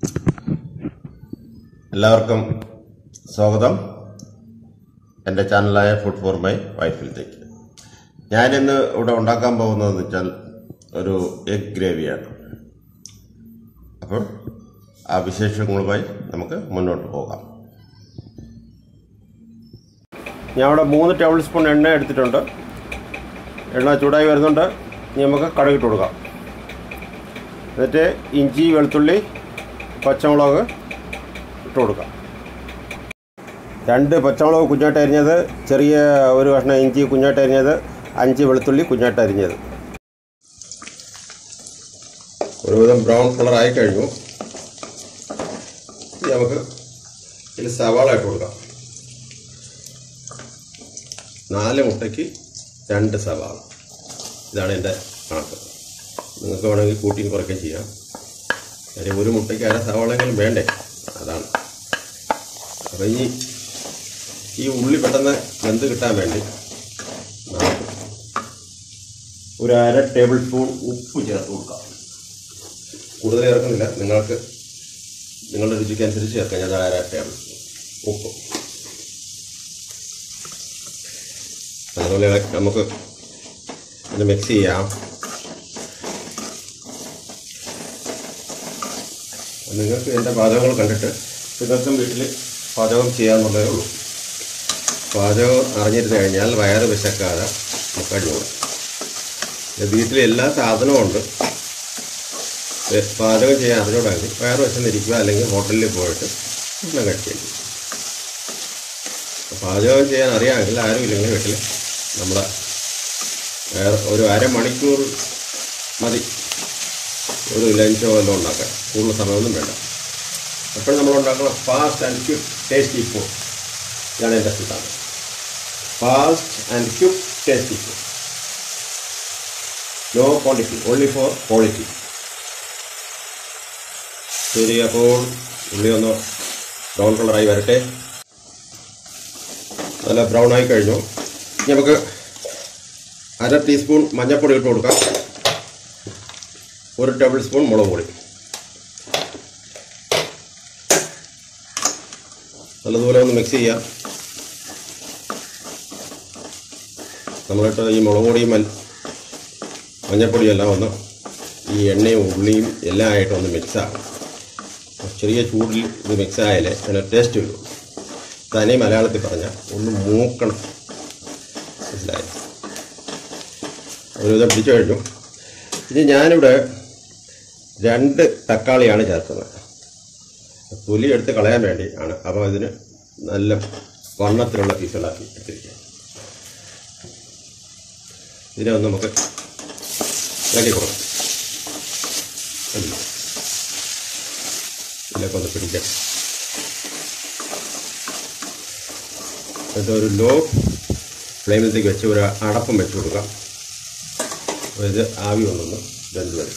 എല്ലാവർക്കും സ്വാഗതം എൻ്റെ ചാനലായ ഫുഡ് ഫോർ മൈ വൈഫിലേക്ക് ഞാനിന്ന് ഇവിടെ ഉണ്ടാക്കാൻ പോകുന്നതെന്ന് വെച്ചാൽ ഒരു എഗ് ഗ്രേവിയാണ് അപ്പോൾ ആ വിശേഷങ്ങളുമായി നമുക്ക് മുന്നോട്ട് പോകാം ഞാൻ ഇവിടെ മൂന്ന് ടേബിൾ സ്പൂൺ എണ്ണ എടുത്തിട്ടുണ്ട് എണ്ണ ചൂടായി വരുന്നുണ്ട് ഇനി നമുക്ക് കടുകിട്ട് കൊടുക്കാം എന്നിട്ട് ഇഞ്ചി വെളുത്തുള്ളി പച്ചമുളക് ഇട്ട് കൊടുക്കാം രണ്ട് പച്ചമുളക് കുഞ്ഞായിട്ട് അരിഞ്ഞത് ചെറിയ ഒരു കഷ്ണം ഇഞ്ചി കുഞ്ഞായിട്ട് അരിഞ്ഞത് അഞ്ച് വെളുത്തുള്ളി കുഞ്ഞായിട്ട് അരിഞ്ഞത് ഒരുവിധം ബ്രൗൺ കളർ ആയി കഴിഞ്ഞു ഇനി നമുക്ക് ഇതിൽ സവാള ഇട്ട് കൊടുക്കാം നാല് മുട്ടയ്ക്ക് രണ്ട് സവാള ഇതാണ് എൻ്റെ കണക്ക് നിങ്ങൾക്ക് വേണമെങ്കിൽ കൂട്ടിയും കുറയ്ക്കുകയും ചെയ്യാം കാര്യം ഒരു മുട്ടയ്ക്ക് അര സവാളെങ്കിലും വേണ്ടേ അതാണ് അപ്പോൾ ഈ ഈ ഉള്ളി പെട്ടെന്ന് വെന്ത് കിട്ടാൻ വേണ്ടി നമുക്ക് ഒരു അര ടേബിൾ സ്പൂൺ ഉപ്പ് ചേർത്ത് കൊടുക്കാം കൂടുതൽ ചേർക്കുന്നില്ല നിങ്ങൾക്ക് നിങ്ങളുടെ രുചിക്ക് അനുസരിച്ച് ചേർക്കാം ഞാൻ അര ടേബിൾ സ്പൂൺ ഉപ്പ് അതുപോലെ നമുക്ക് ഇത് മിക്സ് ചെയ്യാം നിങ്ങൾക്ക് എൻ്റെ പാചകങ്ങൾ കണ്ടിട്ട് നിങ്ങൾക്കും വീട്ടിൽ പാചകം ചെയ്യാമെന്നുള്ളതേ ഉള്ളൂ പാചകം അറിഞ്ഞിരുന്നു കഴിഞ്ഞാൽ വയറ് വിശക്കാതെ നമുക്ക് കഴിഞ്ഞോളും വീട്ടിൽ എല്ലാ സാധനവും ഉണ്ട് ഏ, പാചകം ചെയ്യാൻ അറിഞ്ഞോടാങ്കിൽ വയറ് വിശന്നിരിക്കുക അല്ലെങ്കിൽ ഹോട്ടലിൽ പോയിട്ട് ഭക്ഷണം കഴിക്കേണ്ടി വരും. പാചകം ചെയ്യാൻ അറിയാമെങ്കിൽ ആരും ഇല്ലെങ്കിൽ വീട്ടിൽ നമ്മുടെ വേറെ ഒരു അരമണിക്കൂർ മതി ഒരു ലഞ്ചോ വല്ലതും ഉണ്ടാക്കാൻ കൂടുതൽ സമയമൊന്നും വേണ്ട എപ്പോഴും നമ്മൾ ഉണ്ടാക്കുന്ന fast and quick tasty food ഇതാണ് എൻ്റെ സിദ്ധാന്തം fast and quick tasty food no quantity only for quality ശരി അപ്പോൾ ഉള്ളി ഒന്ന് ബ്രൗൺ കളറായി വരട്ടെ നല്ല ബ്രൗൺ ആയി കഴിഞ്ഞു ഇനി നമുക്ക് അര ടീസ്പൂൺ മഞ്ഞൾപ്പൊടി ഇട്ട് കൊടുക്കാം ഒരു ടേബിൾ സ്പൂൺ മുളക് പൊടി നല്ലതുപോലെ ഒന്ന് മിക്സ് ചെയ്യാം നമ്മളിട്ട് ഈ മുളക് പൊടിയും മൽ മഞ്ഞൾപ്പൊടിയും എല്ലാം ഒന്ന് ഈ എണ്ണയും ഉള്ളിയും എല്ലാം ആയിട്ട് ഒന്ന് മിക്സ് ആകും ചെറിയ ചൂടിൽ ഇത് മിക്സ് ആയാലേ അതിന് ടേസ്റ്റ് വരും തനി മലയാളത്തിൽ പറഞ്ഞാൽ ഒന്ന് മൂക്കണം മനസ്സിലായി ഒരുവിധം പിടിച്ചു കഴിഞ്ഞു ഇനി ഞാനിവിടെ രണ്ട് തക്കാളിയാണ് ചേർക്കുന്നത് തൊലി എടുത്ത് കളയാൻ വേണ്ടി ആണ് അപ്പോൾ ഇതിന് നല്ല വണ്ണത്തിലുള്ള പീസുകളാക്കി എടുത്തിരിക്കുക ഇതിനെ ഒന്ന് നമുക്ക് ഇളക്കി കൊടുക്കാം അല്ലേ? ഇതിലൊക്കെ ഒന്ന് പിടിക്കാം എന്നിട്ട് ഒരു ലോ ഫ്ലെയിമിലേക്ക് വെച്ച് ഒരു അടപ്പം വെച്ച് കൊടുക്കാം അപ്പോൾ ഇത് ആവി കൊണ്ടൊന്ന് വെന്ത് വരും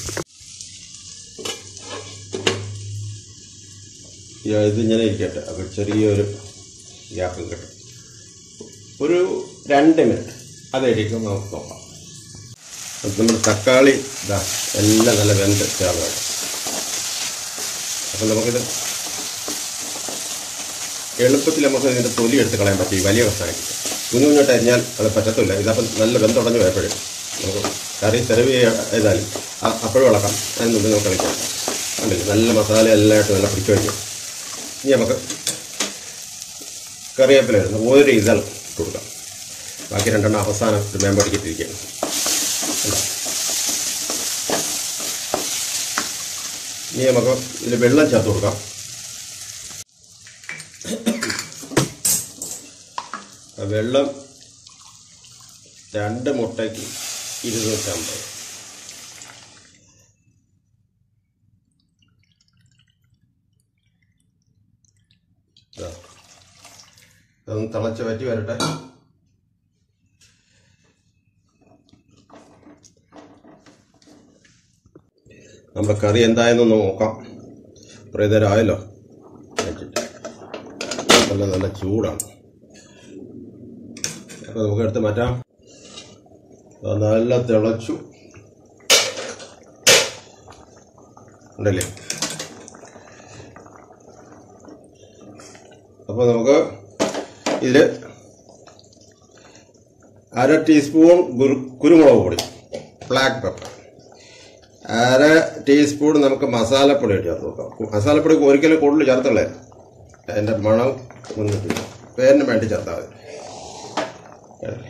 ഈ ഇത് ഇങ്ങനെ ഇരിക്കട്ടെ അപ്പോൾ ചെറിയൊരു ഗ്യാപ്പ് കിട്ടും ഒരു രണ്ട് മിനിറ്റ് അതായിരിക്കും നമുക്ക് നോക്കാം അപ്പോൾ നമ്മുടെ തക്കാളി ഇതാ എല്ലാം നല്ല വെന്ത് ചേർന്ന് അപ്പം നമുക്കിത് എളുപ്പത്തിൽ നമുക്ക് ഇതിൻ്റെ തൊലി എടുത്ത് കളയാൻ പറ്റും ഈ വലിയ കഷ്ണമായിട്ട് കുഞ്ഞു കുഞ്ഞോട്ട് അരിഞ്ഞാൽ അത് പറ്റത്തില്ല ഇതപ്പം നല്ല വെന്തുടഞ്ഞ് പോയപ്പോഴും നമുക്ക് കറി സെർവ് ചെയ്താൽ അപ്പോഴും ഇളക്കാം അതിനുള്ളിൽ നമുക്ക് കളിക്കാം കണ്ടില്ലേ നല്ല മസാല എല്ലായിട്ടും നല്ല പിടിച്ചു വയ്ക്കും ഇനി നമുക്ക് കറിവേപ്പില ഇടുന്നു ഒരു ഇതൾ ഇട്ട് കൊടുക്കാം ബാക്കി രണ്ടെണ്ണം അവസാനം മേമ്പടിക്കിട്ടിരിക്കുകയാണ് ഇനി നമുക്ക് ഇതിൽ വെള്ളം ചേർത്ത് കൊടുക്കാം ആ വെള്ളം രണ്ട് മുട്ടയ്ക്ക് ഇരുന്നൂറ്റമ്പത് ഇതാ. ഇതൊന്ന് തിളച്ച് വറ്റി വരട്ടെ നമ്മുടെ കറി എന്തായെന്നൊന്ന് നോക്കാം കുറേ നേരം ആയല്ലോ വെച്ചിട്ട് നല്ല നല്ല ചൂടാണ് അപ്പോൾ നമുക്ക് എടുത്ത് മാറ്റാം അത് നല്ല തിളച്ചു ഉണ്ടല്ലേ അപ്പോൾ നമുക്ക് ഇതിൽ അര ടീസ്പൂൺ ഗുരു കുരുമുളക് പൊടി ബ്ലാക്ക് പെപ്പർ അര ടീസ്പൂൺ നമുക്ക് മസാലപ്പൊടി ചേർത്ത് നോക്കാം മസാലപ്പൊടി ഒരിക്കലും കൂടുതൽ ചേർത്തല്ലേ അതിൻ്റെ മണം വന്നിട്ടില്ല പേരിന് വേണ്ടി ചേർത്താൽ മതി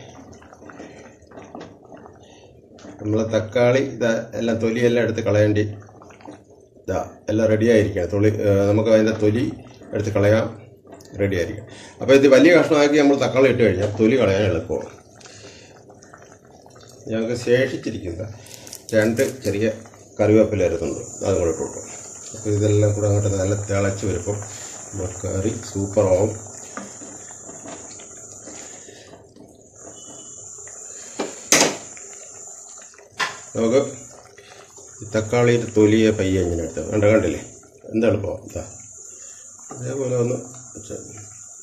നമ്മൾ തക്കാളി ഇതാ എല്ലാം തൊലിയെല്ലാം എടുത്ത് കളയേണ്ടി ഇതാ എല്ലാം റെഡി ആയിരിക്കണം തൊലി ഏ, നമുക്ക് അതിൻ്റെ തൊലി എടുത്ത് കളയാം റെഡി ആയിരിക്കും അപ്പോൾ ഇത് വലിയ കഷ്ണമാക്കി നമ്മൾ തക്കാളി ഇട്ട് കഴിഞ്ഞാൽ തൊലി കളയാൻ എളുപ്പമാണ് ഞങ്ങൾക്ക് ശേഷിച്ചിരിക്കുന്ന രണ്ട് ചെറിയ കറിവേപ്പില അരുന്നുണ്ട് അതും കൂടെ ഇട്ട് കൊടുക്കും അപ്പോൾ ഇതെല്ലാം കൂടെ അങ്ങോട്ട് നല്ല തിളച്ച് വരുമ്പോൾ നമ്മുടെ കറി സൂപ്പറാവും നമുക്ക് ഈ തക്കാളിയുടെ തൊലിയെ പയ്യെ ഇങ്ങനെ ഇട്ട് കണ്ട കണ്ടില്ലേ എന്താ എളുപ്പം ഇതാ അതേപോലെ ഒന്ന് വെച്ചാൽ മതി.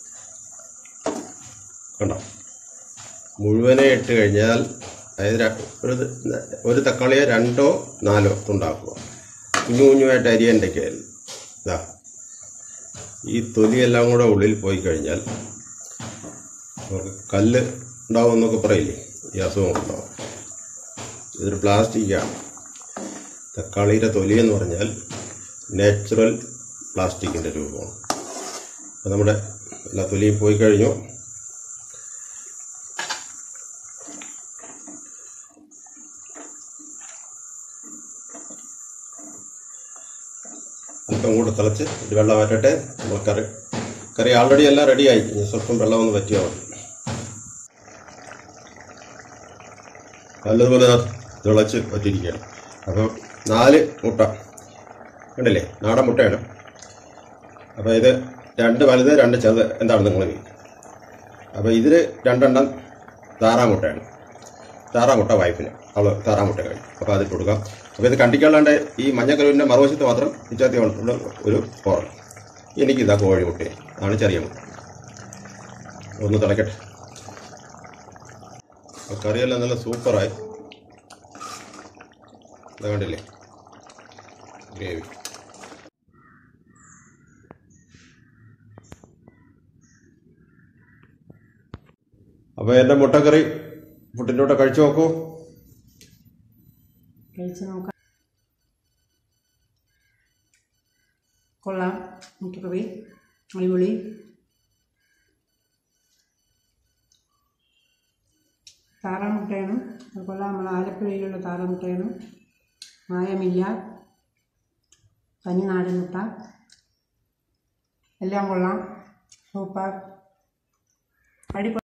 കണ്ടോ മുഴുവനെ ഇട്ട് കഴിഞ്ഞാൽ അതായത് ര- ഒരു ഇത് ഒരു തക്കാളിയെ രണ്ടോ നാലോ തുണ്ടാക്കുക കുഞ്ഞു കുഞ്ഞുമായിട്ട് അരിയൻ്റെയൊക്കെയായിരുന്നു ഇതാ ഈ തൊലിയെല്ലാം കൂടെ ഉള്ളിൽ പോയി കഴിഞ്ഞാൽ നമുക്ക് കല്ല് ഉണ്ടാവും എന്നൊക്കെ പറയില്ലേ ഈ അസുഖം ഉണ്ടാവും ഇതൊരു പ്ലാസ്റ്റിക്കാണ് തക്കാളിയുടെ തൊലി എന്ന് പറഞ്ഞാൽ നാച്ചുറൽ പ്ലാസ്റ്റിക്കിൻ്റെ രൂപമാണ് അപ്പോൾ നമ്മുടെ എല്ലാ തൊലിയും പോയി കഴിഞ്ഞു അല്പം കൂടെ തിളച്ച് ഒരു വെള്ളം മാറ്റട്ടെ നമ്മൾ കറി കറി ആൾറെഡി എല്ലാം റെഡിയായി ഇനി സ്വല്പം വെള്ളം ഒന്ന് പറ്റിയാൽ മതി നല്ലതുപോലെ ദാ തിളച്ച് പറ്റിയിരിക്കുകയാണ് അപ്പം നാല് മുട്ട കണ്ടില്ലേ നാടൻ മുട്ടയാണ് അപ്പോൾ ഇത് രണ്ട് വലുത് രണ്ട് ചെറുത് എന്താണ് നിങ്ങൾ അപ്പോൾ ഇതിൽ രണ്ടെണ്ണം താറാമുട്ടയാണ് താറാമുട്ട വൈഫിന് അവൾ താറാമുട്ട കഴിയും അപ്പോൾ അതിട്ട് കൊടുക്കാം അപ്പോൾ ഇത് കണ്ടിക്കാണ്ട് ഈ മഞ്ഞക്കരുവിൻ്റെ മറുവശത്ത് മാത്രം ഇച്ചാത്തി ഉള്ള ഒരു കോറൽ എനിക്കിതാ കോഴിമുട്ട ആണ് ചെറിയ മുട്ട ഒന്ന് തിളക്കട്ടെ അപ്പോൾ കറിയെല്ലാം നല്ല സൂപ്പറായി ഇതാ കണ്ടില്ലേ ഗ്രേവി അപ്പോൾ എൻ്റെ മുട്ടക്കറി പുട്ടിൻ്റെ കൂടെ കഴിച്ചു നോക്കൂ കഴിച്ച് നോക്കാം കൊള്ളാം മുട്ടക്കറി അടിപൊളി താറാമുട്ടയാണ് അത് കൊള്ളാം നമ്മൾ ആലപ്പുഴയിലുള്ള താറാമുട്ടയാണ് മായമില്ല തനിനാടൻ മുട്ട എല്ലാം കൊള്ളാം സൂപ്പർ അടിപൊളി